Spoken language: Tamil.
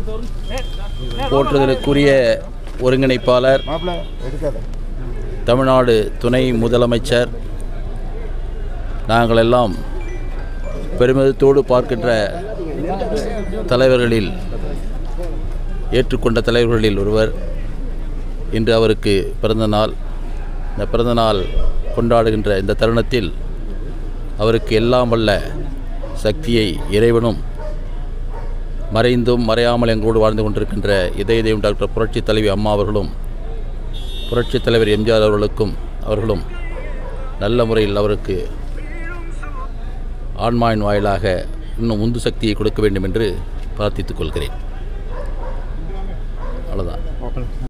போற்றுதலுக்குரிய ஒருங்கிணைப்பாளர் மாப்பிள்ள எடுக்காத தமிழ்நாடு துணை முதலமைச்சர் நாங்கள் எல்லாம் பெருமிதத்தோடு பார்க்கின்ற தலைவர்களில் ஏற்றுக்கொண்ட தலைவர்களில் ஒருவர் இன்று அவருக்கு பிறந்த நாள் இந்த பிறந்த நாள் கொண்டாடுகின்ற இந்த தருணத்தில் அவருக்கு எல்லாம் வல்ல சக்தியை இறைவனும் மறைந்தும் மறையாமல் எங்களோடு வாழ்ந்து கொண்டிருக்கின்ற இதய தெய்வம் டாக்டர் புரட்சித் தலைவி அம்மா அவர்களும் புரட்சித் தலைவர் எம்ஜிஆர் அவர்களுக்கும் அவர்களும் நல்ல முறையில் அவருக்கு ஆன்மாவின் வாயிலாக இன்னும் உந்து சக்தியை கொடுக்க வேண்டும் என்று பிரார்த்தித்துக் கொள்கிறேன் அவ்வளோதான்